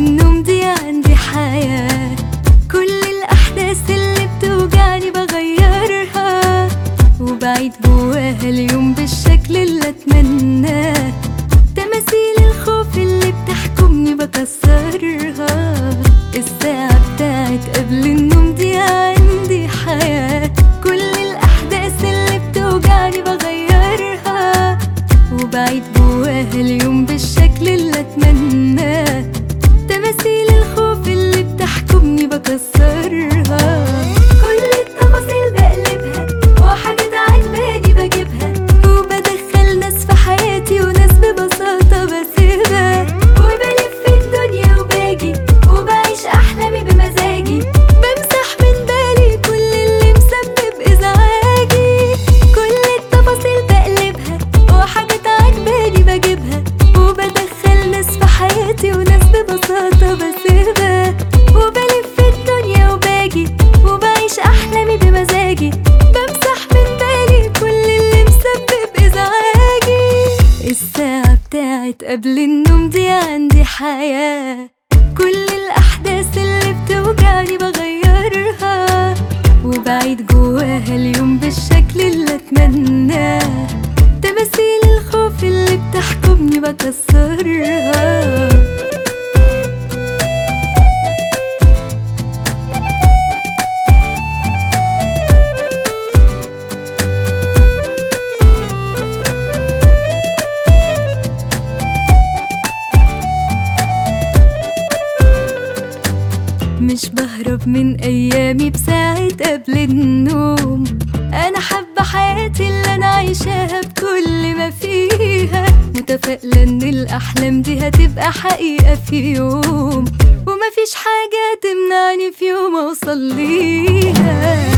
النوم دي عندي حياة كل الأحداث اللي بتوجعني بغيرها وبعيد جواها اليوم بالشكل اللي أتمناه تماثيل الخوف اللي بتحكمني بكسرها الساعة بتاعت قبل النوم دي عندي حياة كل الأحداث اللي بتوجعني بغيرها وبعيد جواها اليوم بالشكل اللي أتمناه تماثيل الخوف اللي بتحكمني بكسرها كل التفاصيل بقلبها وحاجات عجباني بجيبها وبدخل ناس في حياتي وناس ببساطة بسيبها وبلف الدنيا وباجي وبعيش أحلامي بمزاجي بمسح من بالي كل اللي مسبب إزعاجي كل التفاصيل بقلبها وحاجات عجباني بجيبها وبدخل ناس في حياتي وناس ببساطة بسيبها وبلف الدنيا وباجي وبعيش أحلامي بمزاجي بمسح من بالي كل اللي مسبب إزعاجي الساعة بتاعت قبل النوم دي عندي حياة كل الأحداث اللي بتوجعني بغيرها وبعيد جواها اليوم بالشكل اللي أتمناه تماثيل الخوف اللي بتحكمني بكسرها مش بهرب من ايامي بساعة قبل النوم انا حابة حياتي اللي انا عايشاها بكل ما فيها متفائلة ان الاحلام دي هتبقى حقيقة في يوم ومفيش حاجة تمنعني في يوم اوصل ليها